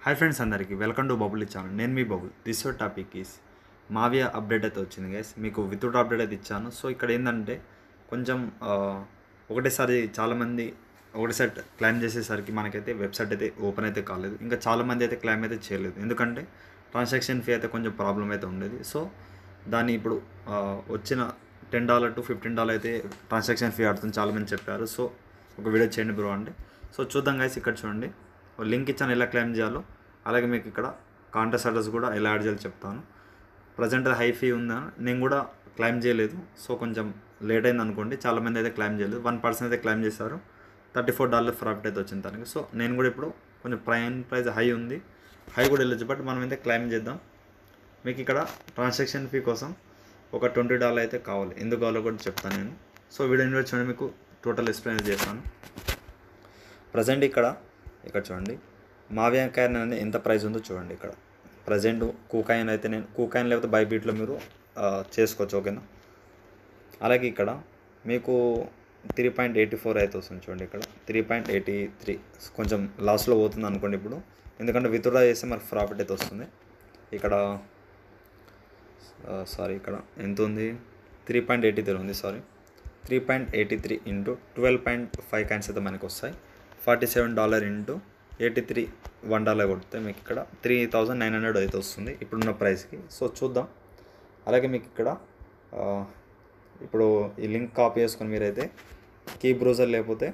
Hi friends అందరికీ welcome to bubble channel నేను మీ bubble this your topic is Mavia update అయితే వచ్చింది గైస్ మీకు వితౌట్ అప్డేట్ అయితే ఇచ్చాను సో ఇక్కడ ఏంటంటే కొంచెం ఆ, ఒకటేసారి చాలామంది ఒకటేసారి క్లైమ్ చేసేసరికి మనకైతే వెబ్సైట్ అయితే ఓపెన్ అయితే కాలేదు ఇంకా చాలామంది అయితే క్లైమ్ అయితే చేయలేదు ఎందుకంటే ట్రాన్సాక్షన్ ఫీ అయితే కొంచెం ప్రాబ్లం అయితే ఉండేది సో దాన్ని ఇప్పుడు ఆ, వచ్చిన ten dollar to fifteen dollar అయితే ట్రాన్సాక్షన్ ఫీ ఆడుతుంది చాలామంది చెప్పారు సో ఒక వీడియో చేయండి బ్రో అంటే సో చూద్దాం గైస్ ఇక్కడ చూడండి లింక్ ఇచ్చాను ఎలా క్లైమ్ చేయాలో అలాగే మీకు ఇక్కడ కాంటాక్ట్ అడ్రస్ కూడా ఎలా యాడ్ చేయాలో చెప్తాను ప్రజెంట్ హై ఫీ ఉందా నేను కూడా క్లైమ్ చేయలేదు సో కొంచెం లేట్ అయింది అనుకోండి చాలామంది అయితే క్లైమ్ చేయలేదు వన్ పర్సన్ అయితే క్లైమ్ చేశారు థర్టీ ఫోర్ డాలర్ ప్రాఫిట్ అయితే వచ్చింది తనకి సో నేను కూడా ఇప్పుడు కొంచెం ప్రైమ్ ప్రైస్ హై ఉంది హై కూడా వెళ్ళొచ్చు బట్ మనం అయితే క్లైమ్ చేద్దాం మీకు ఇక్కడ ట్రాన్సాక్షన్ ఫీ కోసం ఒక ట్వంటీ డాలర్ అయితే కావాలి ఎందుకు కావాలో కూడా చెప్తాను నేను సో వీడియో ఇన్వెస్ట్ చూడండి మీకు టోటల్ ఎక్స్ప్లెయిన్ చేస్తాను ప్రజెంట్ ఇక్కడ ఇక్కడ చూడండి మావియా కాయిన్ అనేది ఎంత ప్రైస్ ఉందో చూడండి ఇక్కడ ప్రజెంట్ కూకాయిన్ అయితే నేను కూకాయిన్ లేకపోతే బైబీట్లో మీరు ఆ, చేసుకోవచ్చు ఓకేనా అలాగే ఇక్కడ మీకు త్రీ పాయింట్ ఎయిటీ ఫోర్ అయితే వస్తుంది చూడండి ఇక్కడ త్రీ పాయింట్ ఎయిటీ త్రీ కొంచెం లాస్లో పోతుంది అనుకోండి ఇప్పుడు ఎందుకంటే విత్డ్రా చేస్తే మరి ప్రాఫిట్ అయితే వస్తుంది ఇక్కడ సారీ ఇక్కడ ఎంత ఉంది త్రీ పాయింట్ ఎయిటీ త్రీ ఉంది sorry three point eighty three into twelve point five coins అయితే మనకు వస్తాయి forty seven dollar into eighty three one dollar కొడితే మీకు ఇక్కడ త్రీ థౌజండ్ నైన్ హండ్రెడ్ అయితే వస్తుంది ఇప్పుడున్న ప్రైస్కి సో చూద్దాం అలాగే మీకు ఇక్కడ ఆ, ఇప్పుడు ఈ లింక్ కాపీ చేసుకొని మీరైతే కీ బ్రౌజర్ లేకపోతే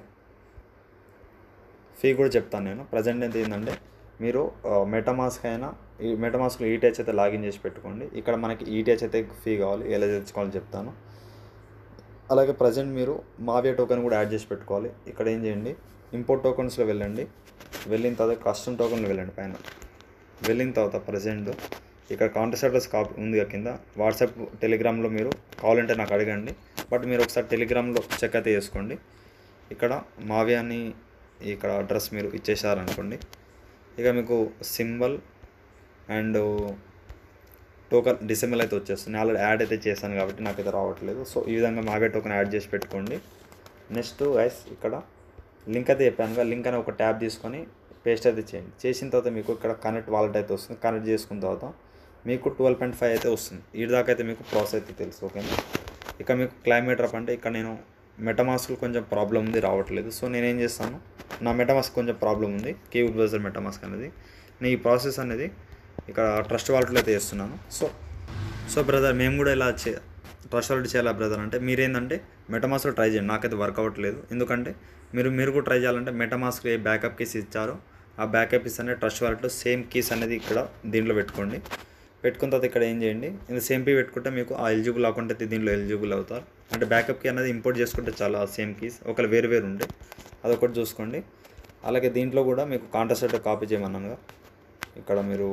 ఫీ కూడా చెప్తాను నేను ప్రజెంట్ ఎంత ఏంటంటే మీరు మెటమాస్క్ అయినా ఈ మెటమాస్క్లో ఈటీహెచ్ అయితే లాగిన్ చేసి పెట్టుకోండి ఇక్కడ మనకి ఈటీహెచ్ అయితే ఫీ కావాలి ఎలా తెచ్చుకోవాలో చెప్తాను అలాగే ప్రజెంట్ మీరు మావియా టోకెన్ కూడా యాడ్ చేసి పెట్టుకోవాలి ఇక్కడ ఏం చేయండి ఇంపోర్ట్ టోకెన్స్లో వెళ్ళండి వెళ్ళిన తర్వాత కస్టమ్ టోకెన్లో వెళ్ళండి పైన వెళ్ళిన తర్వాత ప్రజెంట్ ఇక్కడ కాంటాక్ట్ అడ్రస్ కాపీ ఉంది కదా కింద వాట్సాప్ టెలిగ్రామ్లో మీరు కావాలంటే నాకు అడగండి బట్ మీరు ఒకసారి టెలిగ్రామ్లో చెక్ అయితే చేసుకోండి ఇక్కడ మావియాని ఇక్కడ అడ్రస్ మీరు ఇచ్చేసారనుకోండి ఇక మీకు సింబల్ అండ్ టోకన్ డిసెంబర్ అయితే వచ్చేస్తుంది నేను ఆల్రెడీ యాడ్ అయితే చేశాను కాబట్టి నాకైతే రావట్లేదు సో ఈ విధంగా మావే టోకెన్ యాడ్ చేసి పెట్టుకోండి నెక్స్ట్ గైస్ ఇక్కడ లింక్ అయితే చెప్పాను కదా లింక్ అనే ఒక ట్యాబ్ తీసుకొని పేస్ట్ అయితే చేయండి చేసిన తర్వాత మీకు ఇక్కడ కనెక్ట్ వాలెట్ అయితే వస్తుంది కనెక్ట్ చేసుకున్న తర్వాత మీకు ట్వెల్వ్ పాయింట్ ఫైవ్ అయితే వస్తుంది ఈ దాకా అయితే మీకు ప్రాసెస్ అయితే తెలుసు ఓకేనా ఇక మీకు క్లైమేట్ రప్ అంటే ఇక్కడ నేను మెటమాస్క్ కొంచెం ప్రాబ్లం ఉంది రావట్లేదు సో నేనేం చేస్తాను నా మెటమాస్క్ కొంచెం ప్రాబ్లం ఉంది కేవ్ బ్రౌజర్ మెటమాస్క్ అనేది నేను ఈ ప్రాసెస్ అనేది ఇక్కడ ట్రస్ట్ వాలెట్లో అయితే చేస్తున్నాను సో సో బ్రదర్ మేము కూడా ఇలా చే ట్రస్ట్ వాలెట్ చేయాలా బ్రదర్ అంటే మీరేంటంటే మెటమాస్క్లో ట్రై చేయండి నాకైతే వర్క్ అవ్వట్లేదు ఎందుకంటే మీరు మీరు కూడా ట్రై చేయాలంటే మెటమాస్క్ ఏ బ్యాకప్ కీస్ ఇచ్చారో ఆ బ్యాకప్ కీస్ అనేది ట్రస్ట్ వాలెట్లో సేమ్ కీస్ అనేది ఇక్కడ దీంట్లో పెట్టుకోండి పెట్టుకున్న తర్వాత ఇక్కడ ఏం చేయండి ఇది సేమ్ పీ పెట్టుకుంటే మీకు ఆ ఎలిజిబుల్ అకౌంట్ అయితే దీంట్లో ఎలిజిబుల్ అవుతారు అంటే బ్యాకప్ కీ అనేది ఇంపోర్ట్ చేసుకుంటే చాలా సేమ్ కీస్ ఒకవేళ వేరు వేరు ఉంటే అదొకటి చూసుకోండి అలాగే దీంట్లో కూడా మీకు కాంటాక్ట్ కాపీ చేయమన్నానుగా ఇక్కడ మీరు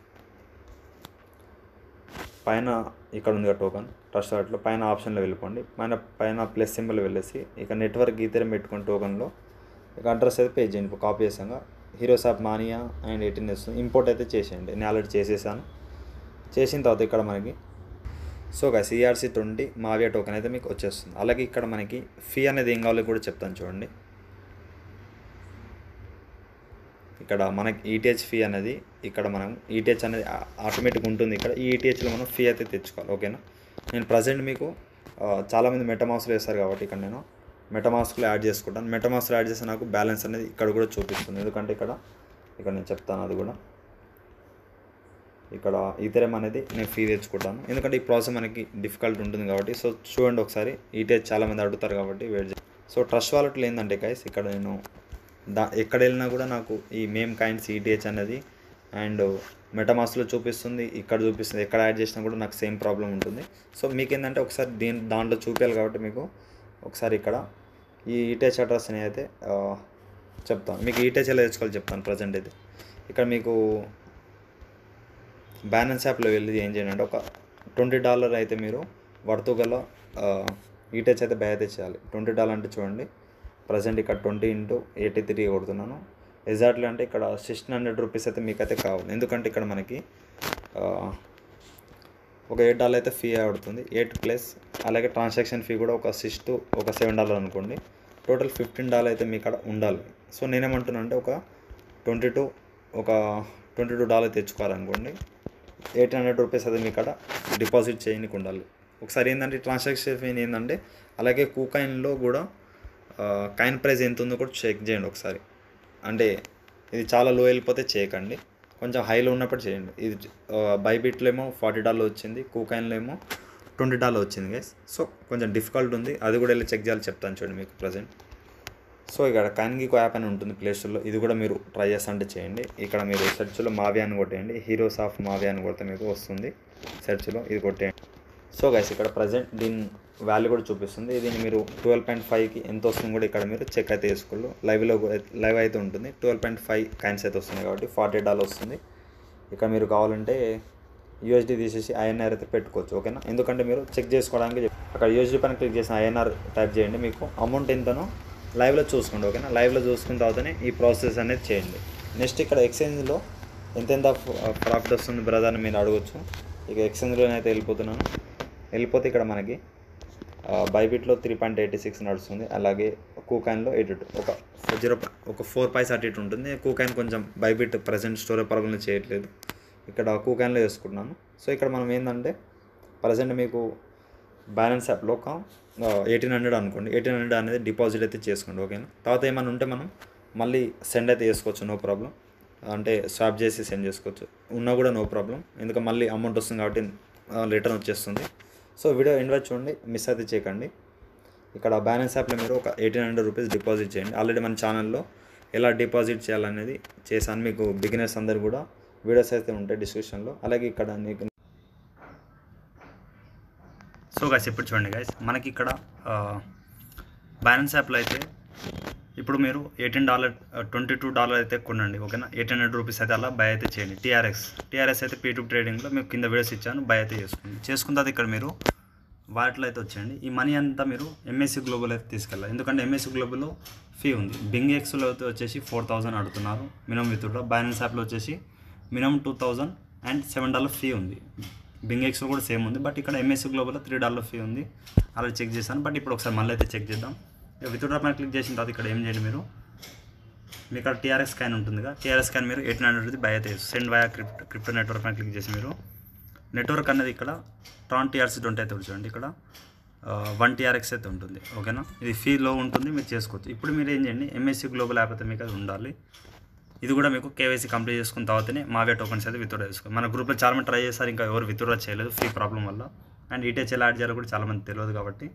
పైన ఇక్కడ ఉంది కదా టోకన్ ట్రస్ట్ వాలెట్లో పైన ఆప్షన్లో వెళ్ళిపోండి పైన పైన ప్లస్ సింబల్ వెళ్ళేసి ఇక నెట్వర్క్ గీతరం పెట్టుకుని టోకన్లో ఇక అడ్రస్ అయితే పే చేయండి ఇప్పుడు కాపీ చేసాక heroes of Mavia and eighteen వస్తుంది ఇంపోర్ట్ అయితే చేసేయండి నేను ఆల్రెడీ చేసేసాను చేసిన తర్వాత ఇక్కడ మనకి సో గా సిఆర్సీ ట్వంటీ మావియా టోకెన్ అయితే మీకు వచ్చేస్తుంది అలాగే ఇక్కడ మనకి ఫీ అనేది ఏం కావాలో కూడా చెప్తాను చూడండి ఇక్కడ మనకి ఈటీహెచ్ ఫీ అనేది ఇక్కడ మనం ఈటీహెచ్ అనేది ఆటోమేటిక్ ఉంటుంది ఇక్కడ ఈ ఈటీహెచ్లో మనం ఫీ అయితే తెచ్చుకోవాలి ఓకేనా నేను ప్రజెంట్ మీకు ఆ, చాలామంది మెటమాస్క్లో వేస్తారు కాబట్టి ఇక్కడ నేను మెటమాస్క్లో యాడ్ చేసుకుంటాను మెటమాస్క్లో యాడ్ చేస్తే నాకు బ్యాలెన్స్ అనేది ఇక్కడ కూడా చూపిస్తుంది ఎందుకంటే ఇక్కడ ఇక్కడ నేను చెప్తాను అది కూడా ఇక్కడ ఈథెరం అనేది నేను ఫీ తెచ్చుకుంటాను ఎందుకంటే ఈ ప్రాసెస్ మనకి డిఫికల్ట్ ఉంటుంది కాబట్టి సో చూడండి ఒకసారి ఈటీహెచ్ చాలామంది అడుగుతారు కాబట్టి వెయిట్ చేయండి సో ట్రస్ట్ వాలెట్లో ఏంటంటే గైస్ ఇక్కడ నేను దా ఎక్కడ వెళ్ళినా కూడా నాకు ఈ మేమ్ కైండ్స్ ఈటీహెచ్ అనేది అండ్ మెటమాస్లో చూపిస్తుంది ఇక్కడ చూపిస్తుంది ఎక్కడ యాడ్ చేసినా కూడా నాకు సేమ్ ప్రాబ్లం ఉంటుంది సో మీకు ఏంటంటే ఒకసారి దీని దాంట్లో చూపించాలి కాబట్టి మీకు ఒకసారి ఇక్కడ ఈ ఈటీహెచ్ అడ్రస్ అనేది అయితే ఆ, చెప్తాను మీకు ఈటీహెచ్ ఎలా తెచ్చుకోవాలి చెప్తాను ప్రజెంట్ అయితే ఇక్కడ మీకు బ్యాలెన్స్ యాప్లో వెళ్ళి ఏం చేయండి అంటే ఒక ట్వంటీ డాలర్ అయితే మీరు వర్తు గల ఈటెచ్ అయితే బై అయితే చేయాలి ట్వంటీ డాలర్ అంటే చూడండి ప్రజెంట్ ఇక్కడ ట్వంటీ ఇంటూ ఎయిటీ త్రీ కొడుతున్నాను ఎగ్జాక్ట్లీ అంటే ఇక్కడ సిక్స్టీన్ హండ్రెడ్ రూపీస్ అయితే మీకు అయితే కావాలి ఎందుకంటే ఇక్కడ మనకి ఆ, ఒక ఎయిట్ డాలర్ అయితే ఫీ పడుతుంది ఎయిట్ ప్లస్ అలాగే ట్రాన్సాక్షన్ ఫీ కూడా ఒక సిక్స్ టు ఒక సెవెన్ డాలర్ అనుకోండి టోటల్ ఫిఫ్టీన్ డాలర్ అయితే మీ ఇక్కడ ఉండాలి సో నేనేమంటున్నా అంటే ఒక ట్వంటీ టు ఒక ట్వంటీ టూ డాలర్ తెచ్చుకోవాలనుకోండి ఎయిట్ హండ్రెడ్ రూపీస్ అది మీ కాడ డిపాజిట్ చేయడానికి ఉండాలి ఒకసారి ఏంటంటే ట్రాన్సాక్షన్ ఫీ ఏంటంటే అలాగే కూకాయిన్లో కూడా కాయిన్ ప్రైస్ ఎంత ఉందో కూడా చెక్ చేయండి ఒకసారి అంటే ఇది చాలా లో వెళ్ళిపోతే చేయకండి కొంచెం హైలో ఉన్నప్పుడు చేయండి ఇది బైబిట్లో ఏమో ఫార్టీ డాలర్ వచ్చింది కూకాయిన్లో ఏమో ట్వంటీ డాలర్ వచ్చింది గైస్ సో కొంచెం డిఫికల్ట్ ఉంది అది కూడా వెళ్ళి చెక్ చేయాలి చెప్తాను చూడండి మీకు ప్రజెంట్ సో ఇక్కడ కాన్గికో యాప్ అని ఉంటుంది ప్లే స్టోర్లో ఇది కూడా మీరు ట్రై చేస్తుంటే చేయండి ఇక్కడ మీరు సెర్చ్లో మావి అని కొట్టేయండి హీరోస్ ఆఫ్ మావి అని కొడితే మీకు వస్తుంది సెర్చ్లో ఇది కొట్టేయండి సో గైస్ ఇక్కడ ప్రజెంట్ దీని వాల్యూ కూడా చూపిస్తుంది దీన్ని మీరు ట్వెల్వ్ పాయింట్ ఫైవ్కి ఎంత వస్తుంది కూడా ఇక్కడ మీరు చెక్ అయితే చేసుకోవాలి లైవ్లో లైవ్ అయితే ఉంటుంది ట్వెల్వ్ పాయింట్ ఫైవ్ కాయిన్స్ అయితే వస్తుంది కాబట్టి ఫార్టీ డాలర్ వస్తుంది ఇక్కడ మీరు కావాలంటే యూఎస్డి తీసేసి ఐఎన్ఆర్ అయితే పెట్టుకోవచ్చు ఓకేనా ఎందుకంటే మీరు చెక్ చేసుకోవడానికి చెప్- అక్కడ యూఎస్డి పైన క్లిక్ చేసిన ఐఎన్ఆర్ టైప్ చేయండి మీకు అమౌంట్ ఎంతనో లైవ్లో చూసుకోండి ఓకేనా లైవ్లో చూసుకున్న తర్వాతనే ఈ ప్రాసెస్ అనేది చేయండి నెక్స్ట్ ఇక్కడ ఎక్స్చేంజ్లో ఎంతెంత ప్రాఫిట్ వస్తుంది బ్రదర్ అని మీరు అడగొచ్చు ఇక ఎక్స్చేంజ్లోనైతే వెళ్ళిపోతున్నాను వెళ్ళిపోతే ఇక్కడ మనకి బైబిట్లో త్రీ పాయింట్ ఎయిటీ సిక్స్ నడుస్తుంది అలాగే కూకాయిన్లో ఎయిటీ టూ ఒక జీరో ఒక ఫోర్ పైస్ అటు ఇటు ఉంటుంది కూకాయిన్ కొంచెం బైబిట్ ప్రజెంట్ స్టోరేజ్ పరంగా చేయట్లేదు ఇక్కడ కూకాయిన్లో వేసుకుంటున్నాను సో ఇక్కడ మనం ఏంటంటే ప్రజెంట్ మీకు బ్యాలెన్స్ యాప్లో ఒక ఎయిటీన్ హండ్రెడ్ అనుకోండి ఎయిటీన్ హండ్రెడ్ అనేది డిపాజిట్ అయితే చేసుకోండి ఓకేనా తర్వాత ఏమైనా ఉంటే మనం మళ్ళీ సెండ్ అయితే చేసుకోవచ్చు నో ప్రాబ్లం అంటే స్వాప్ చేసి సెండ్ చేసుకోవచ్చు ఉన్నా కూడా నో ప్రాబ్లం ఎందుకంటే మళ్ళీ అమౌంట్ వస్తుంది కాబట్టి రిటర్న్ వచ్చేస్తుంది సో వీడియో ఇన్వైట్ చూడండి మిస్ అయితే చేయకండి ఇక్కడ బ్యాలెన్స్ యాప్లో మీరు ఒక ఎయిటీన్ హండ్రెడ్ రూపీస్ డిపాజిట్ చేయండి ఆల్రెడీ మన ఛానల్లో ఎలా డిపాజిట్ చేయాలనేది చేశాను మీకు బిగినర్స్ అందరు కూడా వీడియోస్ అయితే ఉంటాయి డిస్క్రిప్షన్లో అలాగే ఇక్కడ మీకు సో గైస్ ఇప్పుడు చూడండి గైస్ మనకి ఇక్కడ బ్యాలెన్స్ యాప్లో అయితే ఇప్పుడు మీరు eighteen dollar twenty two dollar అయితే కొనండి ఓకేనా ఎయిట్ హండ్రెడ్ రూపీస్ అయితే అలా బై అయితే చేయండి టీఆర్ఎక్స్ టీఆర్ఎస్ అయితే పీ టూ ట్రేడింగ్లో మీకు కింద వీడియోస్ ఇచ్చాను బై అయితే చేసుకోండి చేసుకున్న తర్వాత ఇక్కడ మీరు వాటిలో అయితే వచ్చేయండి ఈ మనీ అంతా మీరు ఎంఎస్సి గ్లోబల్ అయితే తీసుకెళ్ళాలి ఎందుకంటే ఎంఎస్సి గ్లోబల్లో ఫీ ఉంది బింగ్ ఎక్స్లో అయితే వచ్చేసి ఫోర్ థౌసండ్ అడుగుతున్నారు మినిమం విత్డ్రా బ్యాలెన్స్ యాప్లో వచ్చేసి minimum two thousand and seven dollar fee ఉంది బింగ్ ఎక్స్లో కూడా సేమ్ ఉంది బట్ ఇక్కడ ఎంఎస్సి గ్లోబల్లో త్రీ డాలర్ ఫీ ఉంది అలా చెక్ చేశాను బట్ ఇప్పుడు ఒకసారి మళ్ళీ అయితే చెక్ చేద్దాం విత్డ్రా పైన క్లిక్ చేసిన తర్వాత ఇక్కడ ఏం చేయండి మీరు మీ ఇక్కడ టీఆర్ఎస్ స్కాన్ ఉంటుందిగా టీఆర్ఎస్ స్కాన్ మీరు ఎయిట్ హండ్రెడ్ బై అయితే send via crypt crypto network పైన క్లిక్ చేసి మీరు నెట్వర్క్ అనేది ఇక్కడ ట్రాన్ టీఆర్సీ ట్వంటీ అయితే చూడండి ఇక్కడ వన్ టీఆర్ఎక్స్ అయితే ఉంటుంది ఓకేనా ఇది ఫీ లో ఉంటుంది మీరు చేసుకోవచ్చు ఇప్పుడు మీరు ఏం చేయండి ఎంఎస్సి గ్లోబల్ యాప్ అయితే మీకు అది ఉండాలి ఇది కూడా మీకు కేవైసీ కంప్లీట్ చేసుకున్న తర్వాతనే మావే టోకన్స్ అయితే విత్డ్రా చేసుకోవాలి మన గ్రూప్లో చాలా మంది ట్రై చేస్తారు ఇంకా ఎవరు విత్డ్రా చేయలేదు ఫీ ప్రాబ్లం వల్ల అండ్ ఈటీహెచ్ ఎలా యాడ్ చేయాలో కూడా చాలా మంది తెలియదు కాబట్టి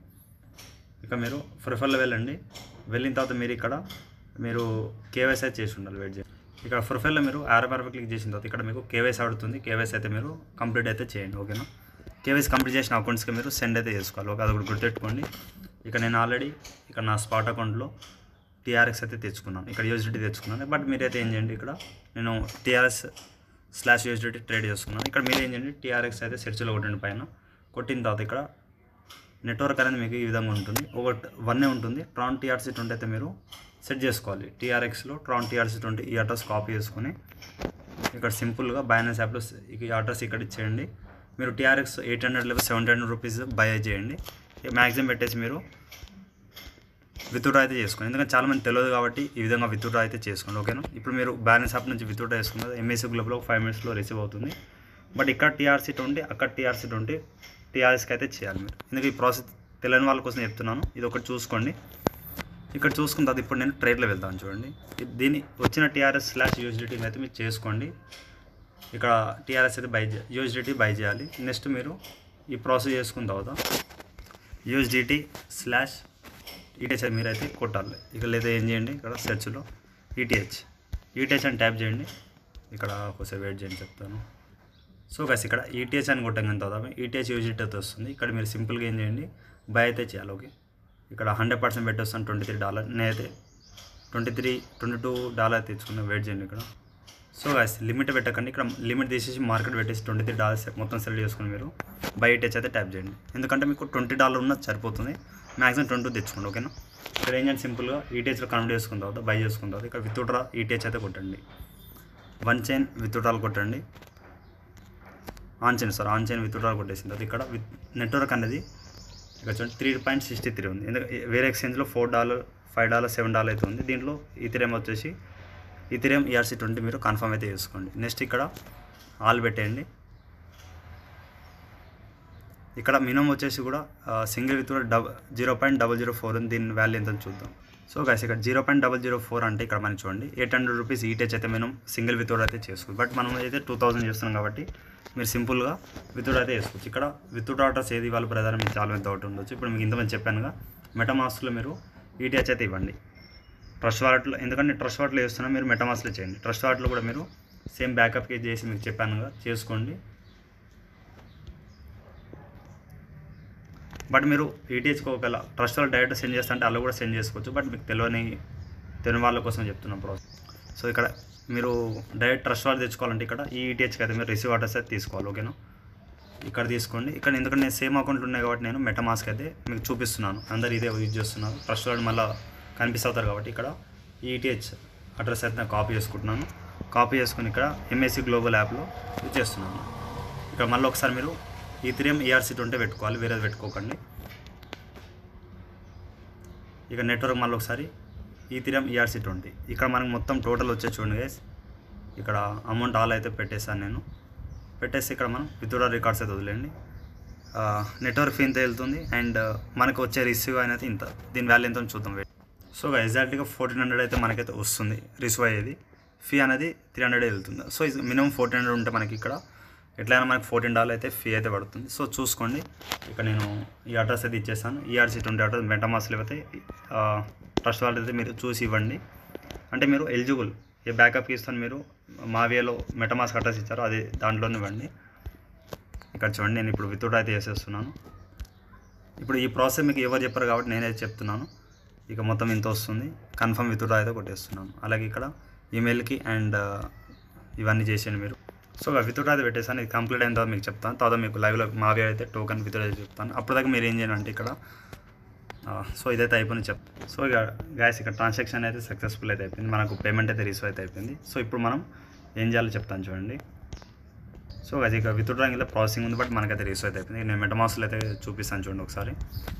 ఇక మీరు ప్రొఫైల్లో వెళ్ళండి వెళ్ళిన తర్వాత మీరు ఇక్కడ మీరు కేవైసీ అయితే చేసి ఉండాలి వెయిట్ చేయండి ఇక్కడ ప్రొఫైల్లో మీరు ఆరో ఆరో క్లిక్ చేసిన తర్వాత ఇక్కడ మీకు కేవైసీ ఆడుతుంది కేవైసీ అయితే మీరు కంప్లీట్ అయితే చేయండి ఓకేనా కేవైసీ కంప్లీట్ చేసిన అకౌంట్స్కి మీరు సెండ్ అయితే చేసుకోవాలి ఓకే అది ఒకటి గుర్తుపెట్టుకోండి ఇక నేను ఆల్రెడీ ఇక్కడ నా స్పాట్ అకౌంట్లో టీఆర్ఎక్స్ అయితే తెచ్చుకున్నాను ఇక్కడ యూఎస్డిటీ తెచ్చుకున్నాను బట్ మీరైతే ఏం చేయండి ఇక్కడ నేను టీఆర్ఎస్ స్లాష్ యూఎస్డిటీ ట్రేడ్ చేసుకున్నాను ఇక్కడ మీరు ఏం చేయండి టీఆర్ఎక్స్ అయితే సెర్చ్లో కొట్టండి పైన కొట్టిన తర్వాత ఇక్కడ నెట్వర్క్ అనేది మీకు ఈ విధంగా ఉంటుంది ఒక వన్నే ఉంటుంది ట్రాన్ టీఆర్సీ ట్వంటీ అయితే మీరు సెట్ చేసుకోవాలి టీఆర్ఎక్స్లో ట్రాన్ టీఆర్సీ ట్వంటీ ఈ అడ్రస్ కాపీ చేసుకొని ఇక్కడ సింపుల్గా బైనాన్స్ యాప్లో ఈ అడ్రస్ ఇక్కడ ఇచ్చేయండి మీరు టీఆర్ఎక్స్ ఎయిట్ హండ్రెడ్ లేదా సెవెన్ హండ్రెడ్ రూపీస్ బై చేయండి మ్యాక్సిమం పెట్టేసి మీరు విత్డ్రా అయితే చేసుకోండి ఎందుకంటే చాలా మంది తెలియదు కాబట్టి ఈ విధంగా విత్డ్రా అయితే చేసుకోండి ఓకేనా ఇప్పుడు మీరు బ్యాలెన్స్ యాప్ నుంచి విత్డ్రా చేసుకున్నది ఎంఎస్సీ గ్లోబ్లో ఫైవ్ మినిట్స్లో రిసీవ్ అవుతుంది బట్ ఇక్కడ టీఆర్సీ ట్వంటీ అక్కడ టీఆర్సీ ట్వంటీ టీఆర్ఎస్కి అయితే చేయాలి మీరు ఎందుకంటే ఈ ప్రాసెస్ తెలియని వాళ్ళ కోసం చెప్తున్నాను ఇది ఒకటి చూసుకోండి ఇక్కడ చూసుకున్న తర్వాత ఇప్పుడు నేను ట్రేడ్లో వెళ్తాను చూడండి ఇది- దీని వచ్చిన టీఆర్ఎస్ స్లాష్ యూఎస్డిటీని అయితే మీరు చేసుకోండి ఇక్కడ టీఆర్ఎస్ అయితే బై యూఎస్డిటీ బై చేయాలి నెక్స్ట్ మీరు ఈ ప్రాసెస్ చేసుకున్న తర్వాత యూఎస్డిటీ స్లాష్ ఈటీహెచ్ అని మీరైతే కొట్టాలి ఇక లేదా ఏం చేయండి ఇక్కడ సెర్చ్లో ఈటీహెచ్ ఈటీహెచ్ అని ట్యాప్ చేయండి ఇక్కడ ఒకసారి వెయిట్ చేయండి చెప్తాను సో గస్ ఇక్కడ ఈటీహెచ్ అని కొట్టగానే తర్వాత ఈటీహెచ్ యూజిటీ అయితే వస్తుంది ఇక్కడ మీరు సింపుల్గా ఏం చేయండి బై అయితే చేయాలి ఓకే ఇక్కడ హండ్రెడ్ పర్సెంట్ పెట్టేస్తాను ట్వంటీ త్రీ డాలర్ నేనైతే twenty three twenty two dollar తెచ్చుకున్నా వెయిట్ చేయండి ఇక్కడ సో గైస్ లిమిట్ పెట్టకండి ఇక్కడ లిమిట్ తీసేసి మార్కెట్ పెట్టేసి ట్వంటీ త్రీ డాలర్స్ మొత్తం సెలెక్ట్ చేసుకుని మీరు బై టచ్ అయితే ట్యాప్ చేయండి ఎందుకంటే మీకు ట్వంటీ డాలర్ ఉన్నది సరిపోతుంది మ్యాక్సిమం ట్వంటీ తెచ్చుకోండి ఓకేనా ఇక్కడ ఏం చేయండి సింపుల్గా ఈటీహెచ్లో కన్వర్ట్ చేసుకున్న తర్వాత బై చేసుకున్న తర్వాత ఇక్కడ విత్డ్రా ఈటీహెచ్ అయితే కొట్టండి వన్ చైన్ విత్డ్రాల్ కొట్టండి ఆన్ చేయండి సార్ ఆన్ చైన్ విత్డ్రాల్ కొట్టేసిన తర్వాత ఇక్కడ విత్ నెట్వర్క్ అనేది ఇక్కడ చూడండి త్రీ పాయింట్ సిక్స్టీ త్రీ ఉంది ఎందుకంటే వేరే ఎక్స్చేంజ్లో four dollar five dollar seven dollar అయితే ఉంది దీంట్లో ఈథిరేమ్ వచ్చేసి ఈథీరియం ఈఆర్సీ ట్వంటీ మీరు కన్ఫర్మ్ అయితే చేసుకోండి నెక్స్ట్ ఇక్కడ ఆల్ పెట్టేయండి ఇక్కడ మినిమం వచ్చేసి కూడా సింగిల్ విత్ కూడా double zero point double zero four ఉంది దీని వాల్యూ ఎంత చూద్దాం సో గైస్ ఇక్కడ zero point double zero four అంటే ఇక్కడ మనం చూడండి ఎయిట్ హండ్రెడ్ రూపీస్ ఈటేజ్ అయితే మనం సింగిల్ వితౌట్ అయితే చేసుకోవచ్చు బట్ మనం అయితే టూ థౌసండ్ చేస్తున్నాం కాబట్టి మీరు సింపుల్గా వితౌట్ అయితే చేసుకోవచ్చు ఇక్కడ వితౌట్ ఆర్డర్స్ ఏది వాళ్ళ ప్రధానం మీకు చాలా మంది డౌట్ ఉండొచ్చు ఇప్పుడు మీకు ఇంతమంది చెప్పానుగా మెటమాస్క్లో మీరు ఈటీహెచ్ అయితే ఇవ్వండి ట్రస్ట్ వాలెట్లో ఎందుకంటే ట్రస్ట్ వాలెట్లో చేస్తున్నా మీరు మెటమాస్లో చేయండి ట్రస్ట్ వాలెట్లో కూడా మీరు సేమ్ బ్యాకప్కి చేసి మీకు చెప్పానుగా చేసుకోండి బట్ మీరు ఈటీహెచ్కి ఒకవేళ ట్రస్ట్ వాళ్ళు డైరెక్ట్ సెండ్ చేస్తా అంటే అలా కూడా సెండ్ చేసుకోవచ్చు బట్ మీకు తెలియని తెలియని వాళ్ళ కోసం చెప్తున్నాం ప్రాసెస్ సో ఇక్కడ మీరు డైరెక్ట్ ట్రస్ట్ వాళ్ళు తెచ్చుకోవాలంటే ఇక్కడ ఈ ఈటీహెచ్కి అయితే మీరు రిసీవ్ ఆర్డర్స్ అయితే తీసుకోవాలి ఓకేనా ఇక్కడ తీసుకోండి ఇక్కడ ఎందుకంటే నేను సేమ్ అకౌంట్లు ఉన్నాయి కాబట్టి నేను మెటమాస్క్ అయితే మీకు చూపిస్తున్నాను అందరు ఇదే యూజ్ చేస్తున్నారు ట్రస్ట్ వాళ్ళు మళ్ళీ కనిపిస్తారు కాబట్టి ఇక్కడ ఈటీహెచ్ అడ్రస్ అయితే నేను కాపీ చేసుకుంటున్నాను కాపీ చేసుకుని ఇక్కడ ఎంఎస్సి గ్లోబల్ యాప్లో యూజ్ చేస్తున్నాను ఇక్కడ మళ్ళీ ఒకసారి మీరు ఈ త్రీ ఈఆర్సీ ట్వంటీ పెట్టుకోవాలి వేరేది పెట్టుకోకండి ఇక నెట్వర్క్ మళ్ళీ ఒకసారి ఈ త్రీ ఈఆర్సీ ట్వంటీ ఇక్కడ మనకు మొత్తం టోటల్ వచ్చే చూడండి గైస్ ఇక్కడ అమౌంట్ ఆల్ అయితే పెట్టేశాను నేను పెట్టేసి ఇక్కడ మనం విత్డ్రా రికార్డ్స్ అయితే వదిలేండి నెట్వర్క్ ఫీ ఇంత వెళ్తుంది అండ్ మనకు వచ్చే రిసీవ్ అనేది ఇంత దీని వాల్యూ ఎంత ఉందో చూద్దాం సో ఎగ్జాక్ట్గా ఫోర్టీన్ హండ్రెడ్ అయితే మనకైతే వస్తుంది రిసీవ్ అయ్యేది ఫీ అనేది త్రీ హండ్రెడ్ వెళ్తుంది సో ఇది మినిమం ఫోర్టీన్ హండ్రెడ్ ఉంటే మనకి ఇక్కడ ఎట్లయినా మనకి ఫోర్టీన్ డాలర్ అయితే ఫీ అయితే పడుతుంది సో చూసుకోండి ఇక్కడ నేను ఈ అడ్రస్ అయితే ఇచ్చేస్తాను ఈఆర్సీ ట్వంటీ అడ్రస్ మెటమాస్ లేకపోతే ట్రస్ట్ వాళ్ళది అయితే మీరు చూసి ఇవ్వండి అంటే మీరు ఎలిజిబుల్ ఏ బ్యాకప్కి ఇస్తాను మీరు మావియాలో మెటమాస్క్ అడ్రస్ ఇచ్చారో అది దాంట్లోనే ఇవ్వండి ఇక్కడ చూడండి నేను ఇప్పుడు వితౌట్ అయితే చేసేస్తున్నాను ఇప్పుడు ఈ ప్రాసెస్ మీకు ఎవరు చెప్పారు కాబట్టి నేనైతే చెప్తున్నాను ఇక మొత్తం ఇంత వస్తుంది కన్ఫర్మ్ వితౌట్ అయితే కొట్టేస్తున్నాను అలాగే ఇక్కడ ఈమెయిల్కి అండ్ ఇవన్నీ చేసేయండి మీరు సో వితౌట్ అయితే పెట్టేసాను ఇది కంప్లీట్ అయిన తర్వాత మీకు చెప్తాను తర్వాత మీకు లైవ్లో మావి అయితే టోకెన్ వితౌట్ అయితే చెప్తాను అప్పటిదాకా మీరు ఏం చేయండి అంటే ఇక్కడ ఆ, సో ఇదైతే అయిపోయింది చెప్ సో ఇక గ్యాస్ ఇక్కడ ట్రాన్సాక్షన్ అయితే సక్సెస్ఫుల్ అయితే అయిపోయింది మనకు పేమెంట్ అయితే రిసీవ్ అయితే అయిపోయింది సో ఇప్పుడు మనం ఏం చేయాలో చెప్తాను చూడండి సో అది ఇక విత్ డ్రాయింగ్ అయితే ప్రాసెసింగ్ ఉంది బట్ మనకైతే రిసీవ్ అయితే అయిపోయింది నేను మెటమాస్లో అయితే చూపిస్తాను చూడండి ఒకసారి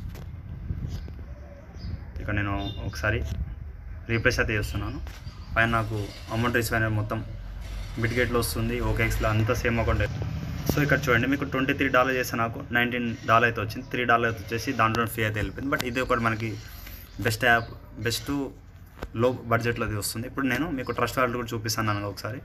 ఇక నేను ఒకసారి రీప్లేస్ అయితే చేస్తున్నాను పైన నాకు అమౌంట్ రిసీవ్ అనేది మొత్తం బిట్గేట్లో వస్తుంది ఓకేఎక్స్లో అంతా సేమ్ అకౌంట్ సో ఇక్కడ చూడండి మీకు ట్వంటీ త్రీ డాలర్ చేస్తే నాకు నైన్టీన్ డాలర్ అయితే వచ్చింది త్రీ డాలర్ అయితే వచ్చేసి దాంట్లో ఫీ అయితే వెళ్ళిపోయింది బట్ ఇది ఒకటి మనకి బెస్ట్ యాప్ బెస్ట్ లో బడ్జెట్లో అది వస్తుంది ఇప్పుడు నేను మీకు ట్రస్ట్ వాలెట్ కూడా చూపిస్తాను అనగా ఒకసారి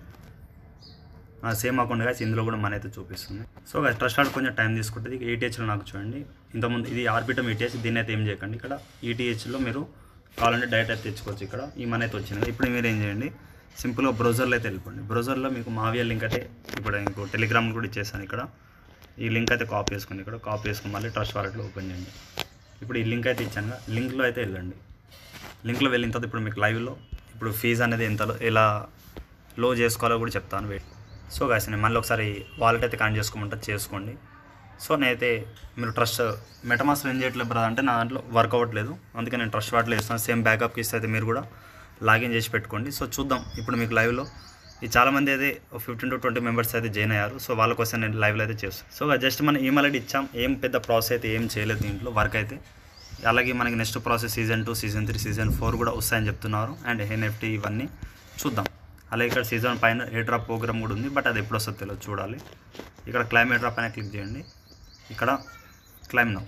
సేమ్ అకౌంట్ కాదు ఇందులో కూడా మన అయితే చూపిస్తుంది సో guys, ట్రస్ట్ వాలెట్ కొంచెం టైం తీసుకుంటుంది ఈటీహెచ్లో నాకు చూడండి ఇంతకుముందు ఇది ఆర్బిటమ్ ఈటీహెచ్ దీన్ని అయితే ఏం చేయకండి ఇక్కడ ఈటీహెచ్లో మీరు కావాలంటే డైరెక్ట్ అయితే తెచ్చుకోవచ్చు ఇక్కడ ఈ మన అయితే వచ్చింది కదా. ఇప్పుడు మీరు ఏం చేయండి సింపుల్గా బ్రౌజర్లో అయితే వెళ్ళిపోండి బ్రౌజర్లో మీకు మావియా లింక్ అయితే ఇప్పుడు ఇంకో టెలిగ్రామ్ కూడా ఇచ్చేసాను ఇక్కడ ఈ లింక్ అయితే కాపీ చేసుకోండి ఇక్కడ కాపీ చేసుకుని మళ్ళీ ట్రస్ట్ వాలెట్లో ఓపెన్ చేయండి ఇప్పుడు ఈ లింక్ అయితే ఇచ్చాను లింక్లో అయితే వెళ్ళండి లింక్లో వెళ్ళిన తర్వాత ఇప్పుడు మీకు లైవ్లో ఇప్పుడు ఫీజు అనేది ఎంత ఎలా లో చేసుకోవాలో కూడా చెప్తాను వెయిట్ సో గాయస్ నేను మళ్ళీ ఒకసారి వాలెట్ అయితే కనెక్ట్ చేసుకోమంటే చేసుకోండి సో నేనైతే మీరు ట్రస్ట్ మెటమాస్లో ఏం చేయట్లేదు బ్రదర్ అంటే నా దాంట్లో వర్క్ అవ్వట్లేదు అందుకే నేను ట్రస్ట్ వాటిలో ఇస్తాను సేమ్ బ్యాకప్కి ఇస్తే అయితే మీరు కూడా లాగిన్ చేసి పెట్టుకోండి సో చూద్దాం ఇప్పుడు మీకు లైవ్లో ఈ చాలామంది అయితే ఫిఫ్టీన్ టు ట్వంటీ మెంబర్స్ అయితే జాయిన్ అయ్యారు సో వాళ్ళ కోసం నేను లైవ్లో అయితే చేస్తాను సో జస్ట్ మనం ఈమెయిల్ ఐడి ఇచ్చాం ఏం పెద్ద ప్రాసెస్ అయితే ఏం చేయలేదు దీంట్లో వర్క్ అయితే అలాగే మనకి next process season two season three season four కూడా వస్తాయని చెప్తున్నారు అండ్ ఎన్ఎఫ్టీ ఇవన్నీ చూద్దాం అలాగే ఇక్కడ సీజన్ పైన ఏ డ్రాప్ ప్రోగ్రామ్ కూడా ఉంది బట్ అది ఎప్పుడు వస్తుందో తెలియదు చూడాలి ఇక్కడ క్లైమ్ ఏ డ్రాప్ పైన క్లిక్ చేయండి ఇక్కడ క్లైమ్ నౌ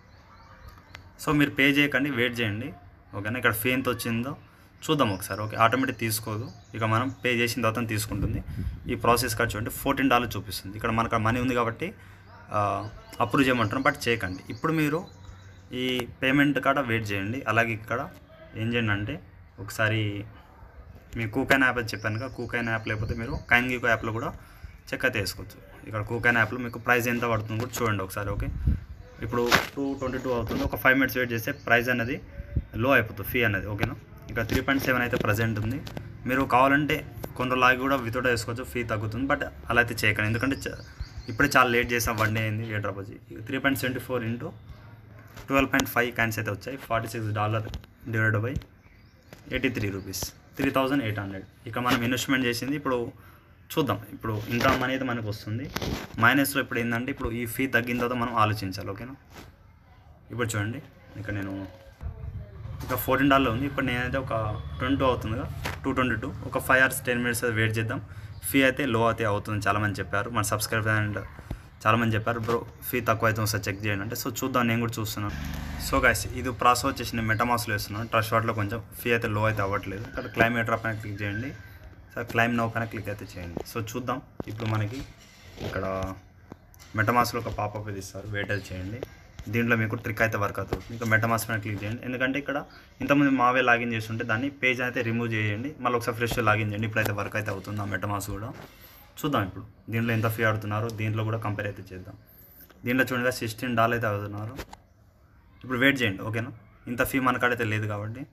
సో మీరు పే చేయకండి వెయిట్ చేయండి ఓకేనా ఇక్కడ ఫీ ఎంత వచ్చిందో చూద్దాం ఒకసారి ఓకే ఆటోమేటిక్ తీసుకోదు ఇక మనం పే చేసిన తర్వాత తీసుకుంటుంది ఈ ప్రాసెస్ ఖర్చు అంటే ఫోర్టీన్ డాలర్ చూపిస్తుంది ఇక్కడ మనకు మనీ ఉంది కాబట్టి అప్రూవ్ చేయమంటున్నాం బట్ చేయకండి ఇప్పుడు మీరు ఈ పేమెంట్ కాడ వెయిట్ చేయండి అలాగే ఇక్కడ ఏం చేయండి అంటే ఒకసారి మీ కూకైన్ యాప్ అని చెప్పాను కదా కూకైన్ యాప్ లేకపోతే మీరు కైన్ గీకో యాప్లో కూడా చెక్ అయితే వేసుకోవచ్చు ఇక్కడ కూకైన్ యాప్లో మీకు ప్రైస్ ఎంత పడుతుందో కూడా చూడండి ఒకసారి ఓకే ఇప్పుడు టూ ట్వంటీ టూ అవుతుంది ఒక ఫైవ్ మినిట్స్ వెయిట్ చేస్తే ప్రైస్ అనేది లో అయిపోతుంది ఫీ అనేది ఓకేనా ఇక త్రీ పాయింట్ సెవెన్ అయితే ప్రజెంట్ ఉంది మీరు కావాలంటే కొన్ని లాగి కూడా వితౌట్ వేసుకోవచ్చు ఫీ తగ్గుతుంది బట్ అలా అయితే చేయకండి ఎందుకంటే చ- ఇప్పుడే చాలా లేట్ చేసాం వన్ డే అయింది ఏ డ్రాప్ వచ్చి three point seventy four into twelve point five coins అయితే వచ్చాయి forty six dollar divide by eighty three rupees three thousand eight hundred ఇక మనం ఇన్వెస్ట్మెంట్ చేసింది ఇప్పుడు చూద్దాం ఇప్పుడు ఇన్కమ్ అనేది మనకు వస్తుంది మైనస్లో ఇప్పుడు ఏంటంటే ఇప్పుడు ఈ ఫీ తగ్గిన తర్వాత మనం ఆలోచించాలి ఓకేనా ఇప్పుడు చూడండి ఇక నేను ఇక ఫోర్టీన్ డాలర్ ఉంది ఇప్పుడు నేనైతే ఒక ట్వంటీ అవుతుందిగా టూ ట్వంటీ టూ ఒక five hours ten minutes wait చేద్దాం ఫీ అయితే లో అయితే అవుతుంది చాలామంది చెప్పారు మన సబ్స్క్రైబర్ అండ్ చాలామంది చెప్పారు బ్రో ఫీ తక్కువ అవుతుంది ఒకసారి చెక్ చేయండి అంటే సో చూద్దాం నేను కూడా చూస్తున్నాను సో గైస్ ఇది ప్రాసెస్ వచ్చేసి నేను మెటమాస్లో వేస్తున్నాను ట్రస్ట్ వాటిలో కొంచెం ఫీ అయితే లో అయితే అవ్వట్లేదు ఇక్కడ క్లైమ్ ఎట్రా పైన క్లిక్ చేయండి సో క్లైమ్ నో పైన క్లిక్ అయితే చేయండి సో చూద్దాం ఇప్పుడు మనకి ఇక్కడ మెటమాస్లో ఒక పాపప్ ఇది ఇస్తారు వెయిటేజ్ చేయండి దీంట్లో మీకు ట్రిక్ అయితే వర్క్ అవుతుంది మీకు మెటమాస్ పైన క్లిక్ చేయండి ఎందుకంటే ఇక్కడ ఇంతకుముందు మావే లాగిన్ చేస్తుంటే దాన్ని పేజ్ అయితే రిమూవ్ చేయండి మళ్ళీ ఒకసారి ఫ్రెష్ లాగిన్ చేయండి ఇప్పుడైతే వర్క్ అయితే అవుతుంది ఆ మెటమాస్ కూడా చూద్దాం ఇప్పుడు దీంట్లో ఎంత ఫీ ఆడుతున్నారో దీంట్లో కూడా కంపేర్ అయితే చేద్దాం దీంట్లో చూడండి సిక్స్టీన్ డాల్ అయితే అవుతున్నారు ఇప్పుడు వెయిట్ చేయండి ఓకేనా ఇంత ఫీ మన కాడైతే లేదు కాబట్టి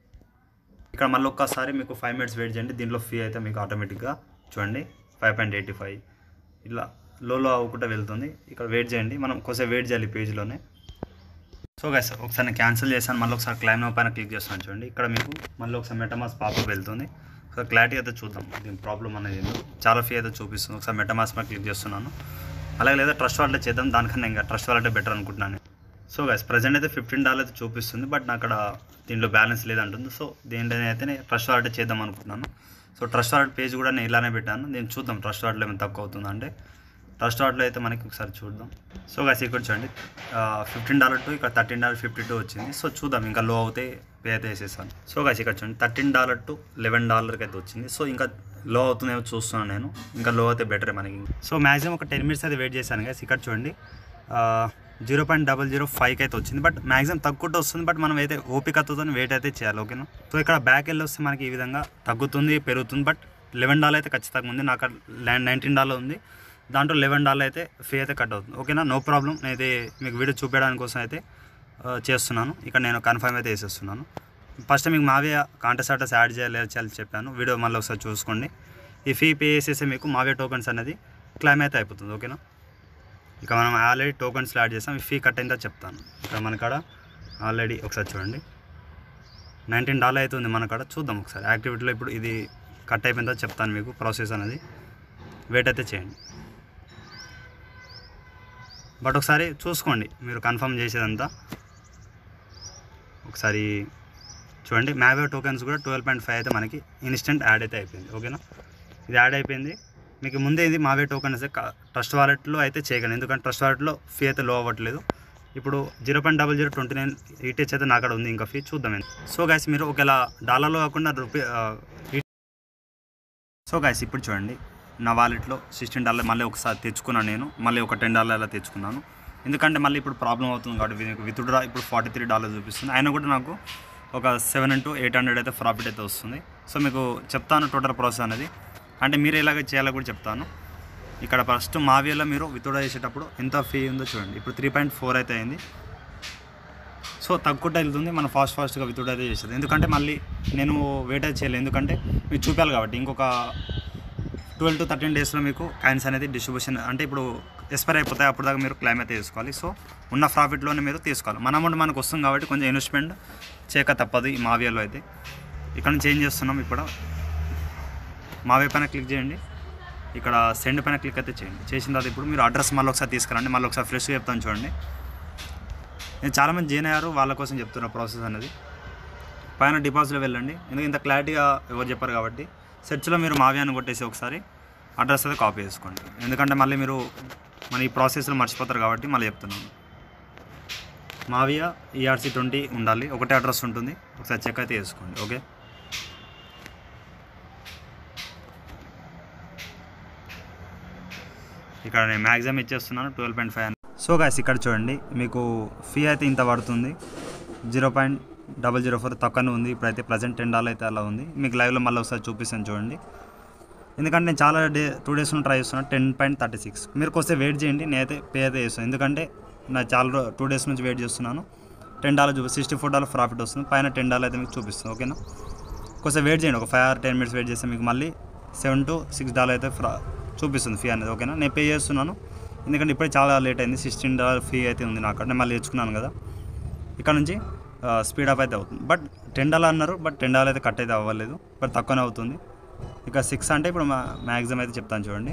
ఇక్కడ మళ్ళీ ఒక్కసారి మీకు ఫైవ్ మినిట్స్ వెయిట్ చేయండి దీంట్లో ఫీ అయితే మీకు ఆటోమేటిక్గా చూడండి ఫైవ్ పాయింట్ ఎయిటీ ఫైవ్ ఇలా లోలో అవ్వకుండా వెళ్తుంది ఇక్కడ వెయిట్ చేయండి మనం కొంచెం వెయిట్ చేయాలి ఈ పేజ్లోనే సో గైస్ ఒకసారి నేను క్యాన్సిల్ చేశాను మళ్ళీ ఒకసారి క్లైమ్ పైన క్లిక్ చేస్తాను చూడండి ఇక్కడ మీకు మళ్ళీ ఒకసారి మెటమాస్ పాప వెళ్తుంది ఒకసారి క్లారిటీ అయితే చూద్దాం దీని ప్రాబ్లం అనేది ఏందో చాలా ఫీ అయితే చూపిస్తుంది ఒకసారి మెటమాస్ పైన క్లిక్ చేస్తున్నాను అలాగే లేదా ట్రస్ట్ వాలెట్ చేద్దాం దానికన్నా ఇంకా ట్రస్ట్ వాలెట్ బెటర్ అనుకుంటున్నాను సో గైస్ ప్రజెంట్ అయితే ఫిఫ్టీన్ డాలర్ అయితే చూపిస్తుంది బట్ నాకు అక్కడ దీంట్లో బ్యాలెన్స్ లేదంటుంది సో దీంట్లో అయితే నేను ట్రస్ట్ వాలెట్ చేద్దాం అనుకుంటున్నాను సో ట్రస్ట్ వాలెట్ పేజ్ కూడా నేను ఇలానే పెట్టాను నేను చూద్దాం ట్రస్ట్ వాలెట్లో ఏమైనా తక్కువ అవుతుందా అంటే ట్రస్ట్ వాలెట్లో అయితే మనకి ఒకసారి చూద్దాం సో గైస్ ఇక్కడ చూడండి ఫిఫ్టీన్ డాలర్ టు ఇక్కడ థర్టీన్ డాలర్ ఫిఫ్టీ టూ వచ్చింది సో చూద్దాం ఇంకా లో అవుతే పే అయితే వేసేసాను సో గైస్ ఇక్కడ చూడండి థర్టీన్ డాలర్ టు లెవెన్ డాలర్కి అయితే వచ్చింది సో ఇంకా లో అవుతుందేమో చూస్తున్నాను నేను ఇంకా లో అయితే బెటరే మనకి సో మ్యాక్సిమం ఒక టెన్ మినిట్స్ అయితే వెయిట్ చేశాను గైస్ ఇక్కడ చూడండి జీరో పాయింట్ డబల్ జీరో ఫైవ్కి అయితే వచ్చింది బట్ మ్యాక్సిమం తగ్గుకుంటూ వస్తుంది బట్ మనం అయితే ఓపికతో వెయిట్ అయితే చేయాలి ఓకేనా సో ఇక్కడ బ్యాక్ వెళ్ళి వస్తే మనకి ఈ విధంగా తగ్గుతుంది పెరుగుతుంది బట్ లెవెన్ డాలర్ అయితే ఖచ్చితంగా ఉంది నాకు నైన్టీన్ డాలర్ ఉంది దాంట్లో లెవెన్ డాలర్ అయితే ఫీ అయితే కట్ అవుతుంది ఓకేనా నో ప్రాబ్లం నేనైతే మీకు వీడియో చూపించడానికి కోసం అయితే ఆ, చేస్తున్నాను ఇక్కడ నేను కన్ఫర్మ్ అయితే వేసేస్తున్నాను ఫస్ట్ మీకు మావే కాంటెస్ట్ ఆర్టర్స్ యాడ్ చేయాలి లేదా చేయాలి చెప్పాను వీడియో మళ్ళీ ఒకసారి చూసుకోండి ఈ ఫీ పే చేసేస్తే మీకు మావే టోకన్స్ అనేది క్లైమ్ అయితే అయిపోతుంది ఓకేనా ఇక మనం ఆల్రెడీ టోకన్స్ యాడ్ చేసాం ఈ ఫీ కట్ అయిందో చెప్తాను ఇక్కడ మన కాడ ఆల్రెడీ ఒకసారి చూడండి నైన్టీన్ డాలర్ అయితే ఉంది మన కాడ చూద్దాం ఒకసారి యాక్టివిటీలో ఇప్పుడు ఇది కట్ అయిపోయిందో చెప్తాను మీకు ప్రాసెస్ అనేది వెయిట్ అయితే చేయండి బట్ ఒకసారి చూసుకోండి మీరు కన్ఫర్మ్ చేసేదంతా ఒకసారి చూడండి మ్యావే టోకెన్స్ కూడా ట్వెల్వ్ పాయింట్ ఫైవ్ అయితే మనకి ఇన్స్టెంట్ యాడ్ అయితే అయిపోయింది ఓకేనా ఇది యాడ్ అయిపోయింది మీకు ముందే ఇది మావే టోకెన్ అయితే ట్రస్ట్ వాలెట్లో అయితే చేయగలను ఎందుకంటే ట్రస్ట్ వాలెట్లో ఫీ అయితే లో అవ్వట్లేదు ఇప్పుడు zero point double zero twenty nine ETH అయితే నా కాడ ఉంది ఇంకా ఫీ చూద్దాం ఏంటి. సో గైస్ మీరు ఒకవేళ డాలర్లో కాకుండా రూపీ సో గైస్ ఇప్పుడు చూడండి నా వాలెట్లో సిక్స్టీన్ డాలర్ మళ్ళీ ఒకసారి తెచ్చుకున్నాను నేను మళ్ళీ ఒక టెన్ డాలర్ అలా తెచ్చుకున్నాను ఎందుకంటే మళ్ళీ ఇప్పుడు ప్రాబ్లం అవుతుంది కాబట్టి విత్డ్రా ఇప్పుడు ఫార్టీ త్రీ డాలర్ చూపిస్తుంది అయినా కూడా నాకు ఒక సెవెన్ టు ఎయిట్ హండ్రెడ్ అయితే ప్రాఫిట్ అయితే వస్తుంది సో మీకు చెప్తాను టోటల్ ప్రాసెస్ అనేది అంటే మీరు ఎలాగ చేయాలో కూడా చెప్తాను ఇక్కడ ఫస్ట్ మావియాలో మీరు విత్డ్రా చేసేటప్పుడు ఎంత ఫీ ఉందో చూడండి ఇప్పుడు త్రీ పాయింట్ ఫోర్ అయితే అయింది సో తక్కువ వెళ్తుంది మనం ఫాస్ట్ ఫాస్ట్గా విత్డ్రా అయితే చేసేది ఎందుకంటే మళ్ళీ నేను వెయిట్ అయితే చేయలేదు ఎందుకంటే మీకు చూపాలి కాబట్టి ఇంకొక ట్వెల్వ్ టు థర్టీన్ డేస్లో మీకు కాయిన్స్ అనేది డిస్ట్రిబ్యూషన్ అంటే ఇప్పుడు ఎక్స్పైర్ అయిపోతాయి అప్పుడు దాకా మీరు క్లైమ్ అయితే తీసుకోవాలి సో ఉన్న ప్రాఫిట్లోనే మీరు తీసుకోవాలి మన అమౌంట్ మనకు వస్తుంది కాబట్టి కొంచెం ఇన్వెస్ట్మెంట్ చేయక తప్పదు ఈ మావియాలో అయితే ఇక్కడ నుంచి ఏం చేస్తున్నాం ఇప్పుడు మావే పైన క్లిక్ చేయండి ఇక్కడ సెండ్ పైన క్లిక్ అయితే చేయండి చేసిన తర్వాత ఇప్పుడు మీరు అడ్రస్ మళ్ళీ ఒకసారి తీసుకురండి మళ్ళీ ఒకసారి ఫ్రెష్గా చెప్తాను చూడండి నేను చాలామంది జాయిన్ అయ్యారు వాళ్ళ కోసం చెప్తున్న ప్రాసెస్ అనేది పైన డిపాజిట్లో వెళ్ళండి ఎందుకంటే ఇంత క్లారిటీగా ఎవరు చెప్పారు కాబట్టి సెర్చ్లో మీరు మావి అని కొట్టేసి ఒకసారి అడ్రస్ అయితే కాపీ చేసుకోండి ఎందుకంటే మళ్ళీ మీరు మన ఈ ప్రాసెస్లో మర్చిపోతారు కాబట్టి మళ్ళీ చెప్తున్నాను మావియా ఈఆర్సీ ట్వంటీ ఉండాలి ఒకటే అడ్రస్ ఉంటుంది ఒకసారి చెక్ అయితే చేసుకోండి ఓకే ఇక్కడ నేను మ్యాక్సిమం ఇచ్చేస్తున్నాను twelve point five so guys ఇక్కడ చూడండి మీకు ఫీ అయితే ఇంత పడుతుంది zero point double zero four తక్కువనే ఉంది ఇప్పుడైతే ప్రజెంట్ టెన్ డాలర్ అయితే అలా ఉంది మీకు లైవ్లో మళ్ళీ ఒకసారి చూపిస్తాను చూడండి ఎందుకంటే నేను చాలా డే టూ డేస్ నుండి ట్రై చేస్తున్నాను టెన్ పాయింట్ థర్టీ సిక్స్ మీరు వస్తే వెయిట్ చేయండి నేనైతే పే అయితే చేస్తాను ఎందుకంటే నా చాలా టూ డేస్ నుంచి వెయిట్ చేస్తున్నాను టెన్ డాలర్ చూపి సిక్స్టీ ఫోర్ డాలర్ ప్రాఫిట్ వస్తుంది పైన టెన్ డాలర్ అయితే మీకు చూపిస్తుంది ఓకేనా కొంచెం వెయిట్ చేయండి ఒక five or ten minutes wait చేస్తే మీకు మళ్ళీ సెవెన్ టు సిక్స్ డాలర్ అయితే ఫ్రా చూపిస్తుంది ఫీ అనేది ఓకేనా నేను పే చేస్తున్నాను ఎందుకంటే ఇప్పుడే చాలా లేట్ అయింది సిక్స్టీన్ డాలర్ ఫీ అయితే ఉంది నాకు నేను మళ్ళీ తెచ్చుకున్నాను కదా ఇక్కడ నుంచి స్పీడ్ అప్ అయితే అవుతుంది బట్ టెన్ డాలర్ అన్నారు బట్ టెన్ డాలర్ అయితే కట్ అయితే అవ్వలేదు బట్ తక్కువనే అవుతుంది ఇక సిక్స్ అంటే ఇప్పుడు మ్యాక్సిమం అయితే చెప్తాను చూడండి